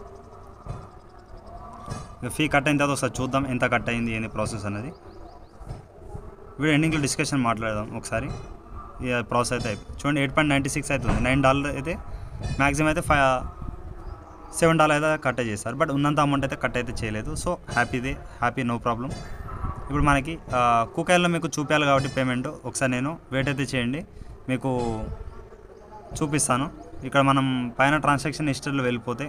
ఇక ఫీ కట్ అయిన తర్వాత ఒకసారి చూద్దాం ఎంత కట్ అయింది ఏంది ప్రాసెస్ అనేది వీడియో ఎండింగ్లో డిస్కషన్ మాట్లాడదాం ఒకసారి ఇక ప్రాసెస్ అయితే అయిపోయింది చూడండి ఎయిట్ పాయింట్ నైంటీ సిక్స్ అవుతుంది నైన్ డాలర్ అయితే మ్యాక్సిమం అయితే ఫైవ్ సెవెన్ డాలర్ అయితే కట్ చేస్తారు బట్ ఉన్నంత అమౌంట్ అయితే కట్ అయితే చేయలేదు సో హ్యాపీదే హ్యాపీ నో ప్రాబ్లం ఇప్పుడు మనకి కుకాయిల్లో మీకు చూపించాలి కాబట్టి పేమెంట్ ఒకసారి నేను వెయిట్ అయితే చేయండి మీకు చూపిస్తాను ఇక్కడ మనం పైన ట్రాన్సాక్షన్ హిస్టరీలో వెళ్ళిపోతే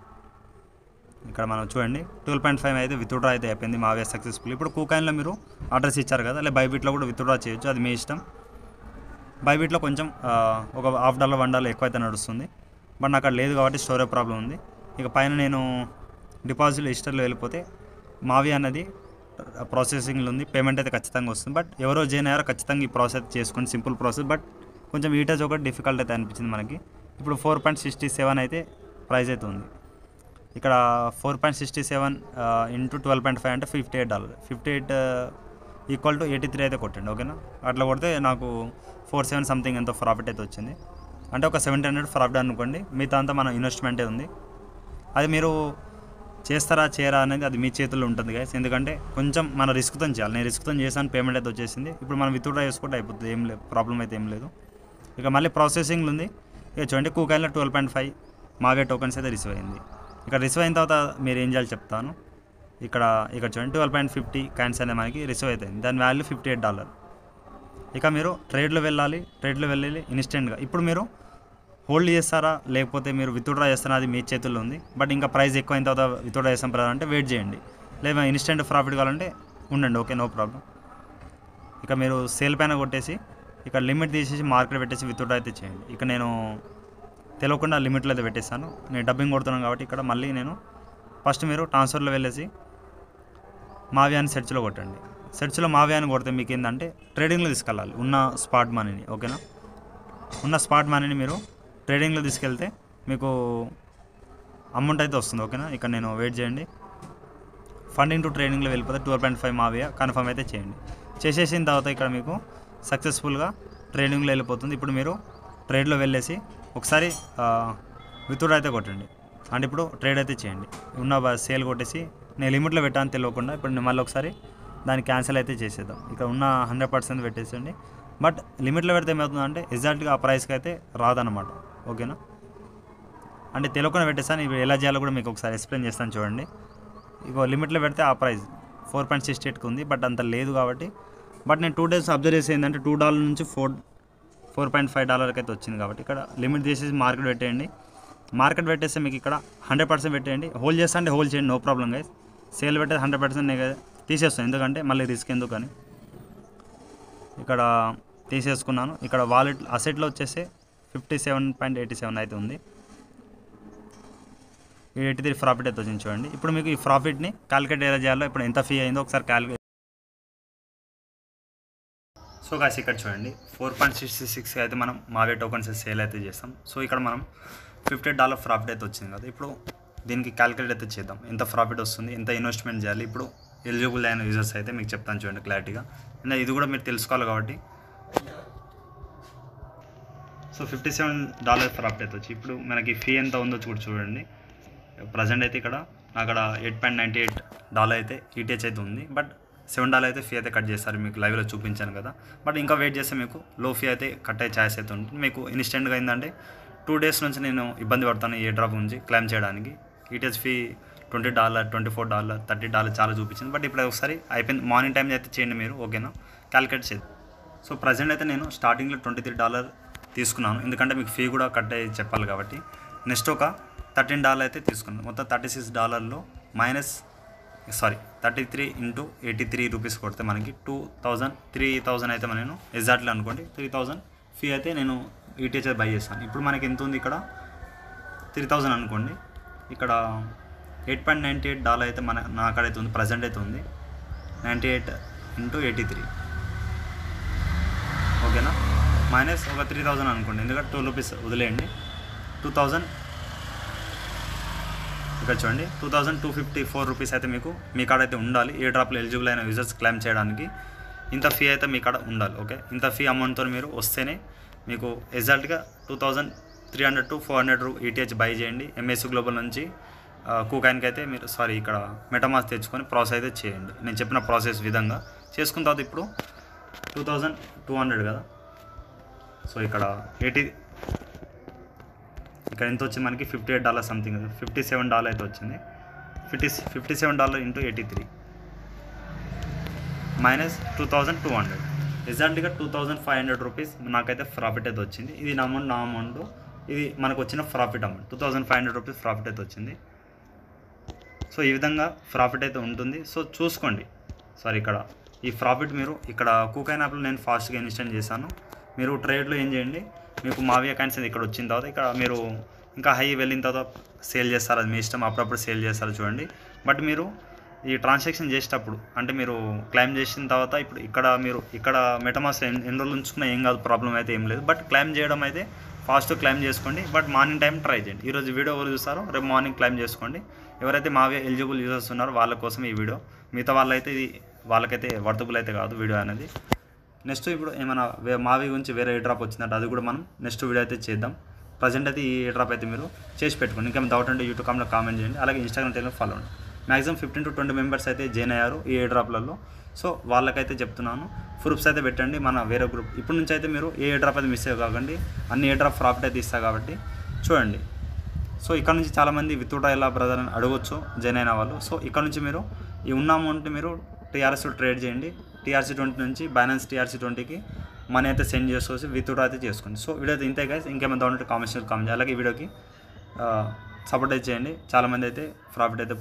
ఇక్కడ మనం చూడండి ట్వెల్వ్ పాయింట్ ఫైవ్ అయితే విత్డ్రా అయితే అయిపోయింది మావే సక్సెస్ఫుల్ ఇప్పుడు కూకాయిన్లో మీరు అడ్రస్ ఇచ్చారు కదా లేదా బైబిట్లో కూడా విత్డ్రా చేయొచ్చు అది మీ ఇష్టం బైబిట్లో కొంచెం ఆ, ఒక హాఫ్ డాలర్ వన్ డాలర్ ఎక్కువ అయితే నడుస్తుంది బట్ నాకు అక్కడ లేదు కాబట్టి స్టోరేజ్ ప్రాబ్లం ఉంది ఇక పైన నేను డిపాజిట్ హిస్టరీలో వెళ్ళిపోతే మావి అన్నది ప్రాసెసింగ్లో ఉంది పేమెంట్ అయితే ఖచ్చితంగా వస్తుంది బట్ ఎవరో జాయిన్ అయ్యారో ఖచ్చితంగా ఈ ప్రాసెస్ చేసుకోండి సింపుల్ ప్రాసెస్ బట్ కొంచెం ఈ టచ్ ఒకటి డిఫికల్ట్ అయితే అనిపించింది మనకి ఇప్పుడు ఫోర్ పాయింట్ సిక్స్టీ సెవెన్ అయితే ప్రైస్ అయితే ఉంది ఇక్కడ four point sixty seven into twelve point five అంటే fifty eight dollar fifty eight equal to eighty three అయితే కొట్టండి ఓకేనా అట్లా కొడితే నాకు ఫోర్ సెవెన్ సంథింగ్ ఎంతో ప్రాఫిట్ అయితే వచ్చింది అంటే ఒక సెవెంటీ హండ్రెడ్ ప్రాఫిట్ అనుకోండి మిగతా అంతా మన ఇన్వెస్ట్మెంటే ఉంది అది మీరు చేస్తారా చేయరా అనేది అది మీ చేతుల్లో ఉంటుంది గైస్ ఎందుకంటే కొంచెం మన రిస్క్తో చేయాలి నేను రిస్క్తో చేశాను పేమెంట్ అయితే వచ్చేసింది ఇప్పుడు మనం విత్డ్రా చేసుకుంటే అయిపోతుంది ఏం లేదు ప్రాబ్లం అయితే ఏం లేదు ఇక మళ్ళీ ప్రాసెసింగ్ ఉంది ఇక చూడండి కూకాయిలో ట్వెల్వ్ పాయింట్ ఫైవ్ మావే టోకెన్స్ అయితే రిసీవ్ అయింది ఇక్కడ రిసీవ్ అయిన తర్వాత మీరు ఏం చేయాలి చెప్తాను ఇక్కడ ఇక్కడ చూడండి ట్వెల్వ్ పాయింట్ ఫిఫ్టీ కాయిన్స్ అనేది మనకి రిసీవ్ అవుతాయి దాని వాల్యూ ఫిఫ్టీ ఎయిట్ డాలర్ ఇక మీరు ట్రేడ్లో వెళ్ళాలి ట్రేడ్లో వెళ్ళాలి ఇన్స్టెంట్గా ఇప్పుడు మీరు హోల్డ్ చేస్తారా లేకపోతే మీరు విత్డ్రా చేస్తారా అది మీ చేతుల్లో ఉంది బట్ ఇంకా ప్రైస్ ఎక్కువ అయిన తర్వాత విత్డ్రా చేస్తాం బ్రదర్ అంటే వెయిట్ చేయండి లేదా ఇన్స్టెంట్ ప్రాఫిట్ కావాలంటే ఉండండి ఓకే నో ప్రాబ్లం ఇక మీరు సేల్ పైన కొట్టేసి ఇక్కడ లిమిట్ తీసేసి మార్కెట్ పెట్టేసి విత్డ్రా అయితే చేయండి ఇక నేను తెలియకుండా లిమిట్లో అయితే పెట్టేస్తాను నేను డబ్బింగ్ కొడుతున్నాను కాబట్టి ఇక్కడ మళ్ళీ నేను ఫస్ట్ మీరు ట్రాన్స్ఫర్లో వెళ్ళేసి మావి అని సెర్చ్లో కొట్టండి సెర్చ్లో మావి అని కొడితే మీకు ఏంటంటే ట్రేడింగ్లో తీసుకెళ్ళాలి ఉన్న స్పాట్ మనీని ఓకేనా ఉన్న స్పాట్ మనీని మీరు ట్రేడింగ్లో తీసుకెళ్తే మీకు అమౌంట్ అయితే వస్తుంది ఓకేనా ఇక్కడ నేను వెయిట్ చేయండి ఫండింగ్ టు ట్రేడింగ్లో వెళ్ళిపోతే ట్వెల్వ్ పాయింట్ ఫైవ్ మావియా కన్ఫర్మ్ అయితే చేయండి చేసేసిన తర్వాత ఇక్కడ మీకు సక్సెస్ఫుల్గా ట్రేడింగ్లో వెళ్ళిపోతుంది ఇప్పుడు మీరు ట్రేడ్లో వెళ్ళేసి ఒకసారి విత్డ్రా అయితే కొట్టండి అంటే ఇప్పుడు ట్రేడ్ అయితే చేయండి ఉన్న సేల్ కొట్టేసి నేను లిమిట్లో పెట్టాను తెలియకుండా ఇప్పుడు నేను మళ్ళీ ఒకసారి దాన్ని క్యాన్సిల్ అయితే చేసేద్దాం ఇక్కడ ఉన్న హండ్రెడ్ పర్సెంట్ పెట్టేసండి బట్ లిమిట్లో పెడితే ఏమవుతుందంటే ఎగ్జాక్ట్గా ఆ ప్రైస్కి అయితే రాదన్నమాట ఓకేనా అంటే తెలియకుండా పెట్టేస్తాను ఇవి ఎలా చేయాలో కూడా మీకు ఒకసారి ఎక్స్ప్లెయిన్ చేస్తాను చూడండి ఇగో లిమిట్లో పెడితే ఆ ప్రైస్ ఫోర్ పాయింట్ సిక్స్టీ ఎయిట్కి ఉంది బట్ అంత లేదు కాబట్టి బట్ నేను టూ డేస్ అబ్జర్వ్ చేసి ఏంటంటే టూ డాలర్ నుంచి ఫోర్ ఫోర్ పాయింట్ ఫైవ్ డాలర్కి అయితే వచ్చింది కాబట్టి ఇక్కడ లిమిట్ తీసేసి మార్కెట్ పెట్టేయండి మార్కెట్ పెట్టేస్తే మీకు ఇక్కడ హండ్రెడ్ పర్సెంట్ పెట్టేయండి హోల్డ్ చేస్తా అంటే హోల్డ్ చేయండి నో ప్రాబ్లం గైస్ సేల్ పెట్టేది హండ్రెడ్ పర్సెంట్ నేను తీసేస్తాను ఎందుకంటే మళ్ళీ రిస్క్ ఎందుకు అని ఇక్కడ తీసేసుకున్నాను ఇక్కడ వాలెట్ అసెట్లో వచ్చేసి fifty seven point eighty seven అయితే ఉంది ఈ ఎయిటీ త్రీ ప్రాఫిట్ అయితే వచ్చింది చూడండి ఇప్పుడు మీకు ఈ ప్రాఫిట్ని క్యాలిక్యులేట్ ఎలా చేయాలో ఇప్పుడు ఎంత ఫీ అయిందో ఒకసారి క్యాలిక్యులేట్ సో కాసి ఇక్కడ చూడండి ఫోర్ పాయింట్ సిక్స్టీ సిక్స్ అయితే మనం మావే టోకన్స్ సేల్ అయితే చేస్తాం సో ఇక్కడ మనం ఫిఫ్టీ డాలర్ ప్రాఫిట్ అయితే వచ్చింది కదా ఇప్పుడు దీనికి క్యాలిక్యులేట్ అయితే చేద్దాం ఎంత ప్రాఫిట్ వస్తుంది ఎంత ఇన్వెస్ట్మెంట్ చేయాలి ఇప్పుడు ఎలిజిబుల్ అయిన యూజర్స్ అయితే మీకు చెప్తాను చూడండి క్లారిటీగా అండ్ ఇది కూడా మీరు తెలుసుకోవాలి కాబట్టి so fifty seven dollar profit అయితే వచ్చి ఇప్పుడు మనకి ఫీ ఎంత ఉందో కూడా చూడండి ప్రజెంట్ అయితే ఇక్కడ అక్కడ eight point ninety eight dollar అయితే ఈటీహెచ్ అయితే ఉంది బట్ సెవెన్ డాలర్ అయితే ఫీ అయితే కట్ చేస్తారు మీకు లైవ్లో చూపించాను కదా బట్ ఇంకా వెయిట్ చేస్తే మీకు లో ఫీ అయితే కట్ అయ్యే ఛాయిస్ అయితే ఉంటుంది మీకు ఇన్స్టెంట్గా ఏంటంటే టూ డేస్ నుంచి నేను ఇబ్బంది పడతాను ఏ డ్రాప్ నుంచి క్లైమ్ చేయడానికి ETH fee twenty dollar twenty four dollar thirty dollar చాలా చూపించింది బట్ ఇప్పుడు ఒకసారి అయిపోయింది మార్నింగ్ టైం అయితే చేయండి మీరు ఓకేనా క్యాలిక్యులేట్ చేయండి సో ప్రజెంట్ అయితే నేను స్టార్టింగ్లో ట్వంటీ త్రీ డాలర్ తీసుకున్నాను ఎందుకంటే మీకు ఫీ కూడా కట్ అయ్యి చెప్పాలి కాబట్టి నెక్స్ట్ ఒక థర్టీన్ డాలర్ అయితే తీసుకున్నాను మొత్తం థర్టీ సిక్స్ డాలర్లో minus sorry thirty three into eighty three rupees కొడితే మనకి టూ థౌజండ్ త్రీ థౌజండ్ అయితే నేను ఎగ్జాక్ట్లీ అనుకోండి త్రీ థౌజండ్ ఫీ అయితే నేను ఈటీహెచ్ బై చేస్తాను ఇప్పుడు మనకి ఎంత ఉంది ఇక్కడ త్రీ థౌజండ్ అనుకోండి ఇక్కడ eight point ninety eight dollar అయితే మన నా కాడ అయితే ఉంది ప్రజెంట్ అయితే ఉంది ninety eight into eighty three ఓకేనా మైనస్ ఒక త్రీ థౌజండ్ అనుకోండి ఎందుకంటే టూ రూపీస్ వదిలేయండి టూ థౌజండ్ ఇక్కడ చూడండి two thousand two fifty four rupees అయితే మీకు మీ కాడ అయితే ఉండాలి ఏ డ్రాప్లో ఎలిజిబుల్ అయిన యూజర్స్ క్లైమ్ చేయడానికి ఇంత ఫీ అయితే మీ కాడ ఉండాలి ఓకే ఇంత ఫీ అమౌంట్తో మీరు వస్తేనే మీకు ఎగ్జాక్ట్గా two thousand three hundred to four hundred ETH buy చేయండి ఎంఎస్ గ్లోబల్ నుంచి కూకాయిన్కి అయితే మీరు సారీ ఇక్కడ మెటమాస్ తెచ్చుకొని ప్రాసెస్ అయితే చేయండి నేను చెప్పిన ప్రాసెస్ విధంగా చేసుకున్న తర్వాత ఇప్పుడు టూ థౌజండ్ టూ హండ్రెడ్ కదా సో ఇక్కడ ఎయిటీ ఇక్కడ ఎంత వచ్చింది మనకి fifty eight dollar something fifty seven dollar అయితే వచ్చింది fifty fifty seven dollar into eighty three minus two thousand two hundred ఎగ్జాక్ట్గా two thousand five hundred rupees నాకైతే ప్రాఫిట్ అయితే వచ్చింది ఇది నా అమౌంట్ నా అమౌంట్ ఇది మనకు వచ్చిన profit amount two thousand five hundred rupees profit అయితే వచ్చింది సో ఈ విధంగా ప్రాఫిట్ అయితే ఉంటుంది సో చూసుకోండి సారీ ఇక్కడ ఈ ప్రాఫిట్ మీరు ఇక్కడ కూకైన్ యాప్లో నేను ఫాస్ట్గా ఇన్స్టెంట్ చేశాను మీరు ట్రేడ్లో ఏం చేయండి మీకు మావి కాయిన్స్ ఇక్కడ వచ్చిన తర్వాత ఇక్కడ మీరు ఇంకా హై వెళ్ళిన తర్వాత సేల్ చేస్తారు అది మీ ఇష్టం అప్పుడప్పుడు సేల్ చేస్తారు చూడండి బట్ మీరు ఈ ట్రాన్సాక్షన్ చేసేటప్పుడు అంటే మీరు క్లైమ్ చేసిన తర్వాత ఇప్పుడు ఇక్కడ మీరు ఇక్కడ మెటమాస్ ఎన్ని ఎన్ని రోజులు ఉంచుకున్నా ఏం కాదు ప్రాబ్లం అయితే ఏం లేదు బట్ క్లైమ్ చేయడం అయితే ఫాస్ట్ క్లైమ్ చేసుకోండి బట్ మార్నింగ్ టైం ట్రై చేయండి ఈరోజు వీడియో ఎవరు చూస్తారో రేపు మార్నింగ్ క్లైమ్ చేసుకోండి ఎవరైతే మావి ఎలిజిబుల్ యూజర్స్ ఉన్నారో వాళ్ళ కోసం ఈ వీడియో మిగతా వాళ్ళైతే ఇది వాళ్ళకైతే వర్తబుల్ అయితే కాదు వీడియో అనేది నెక్స్ట్ ఇప్పుడు ఏమైనా వే మావి గురించి వేరే ఏ డ్రాప్ వచ్చిందంటే అది కూడా మనం నెక్స్ట్ వీడియో అయితే చేద్దాం ప్రజెంట్ అయితే ఈ డ్రాప్ అయితే మీరు చేసి పెట్టుకోండి ఇంకా డౌట్ అంటే యూట్యూబ్ కామెంట్లో కామెంట్ చేయండి అలాగే ఇన్స్టాగ్రామ్ టెలిలో ఫాలో అవ్వండి maximum fifteen to twenty members అయితే జాయిన్ అయ్యారు ఈ ఏ డ్రాప్లలో సో వాళ్ళకైతే చెప్తున్నాను ప్రూఫ్స్ అయితే పెట్టండి మన వేరే గ్రూప్ ఇప్పటి నుంచి అయితే మీరు ఏ డ్రాప్ అయితే మిస్ కాకండి అన్ని ఏ డ్రాప్ ప్రాఫిట్ అయితే ఇస్తా కాబట్టి చూడండి సో ఇక్కడ నుంచి చాలామంది విత్డ్రా ఎలా బ్రదర్ అని అడగొచ్చు జాయిన్ అయిన వాళ్ళు సో ఇక్కడ నుంచి మీరు ఈ ఉన్న అమౌంట్ మీరు టీఆర్ఎస్ ట్రేడ్ చేయండి టీఆర్సీ ట్వంటీ నుంచి బైనాన్స్ టీఆర్సీ ట్వంటీకి మనీ అయితే సెండ్ చేసుకోవచ్చు విత్డ్రా అయితే చేసుకోండి సో వీడియో అయితే ఇంతే గైస్ ఇంకేమైనా ఉంటే కామెంట్స్ కామెంట్ చేయాలి అలాగే ఈ వీడియోకి సపోర్ట్ అయితే చేయండి చాలామంది అయితే ప్రాఫిట్ అయితే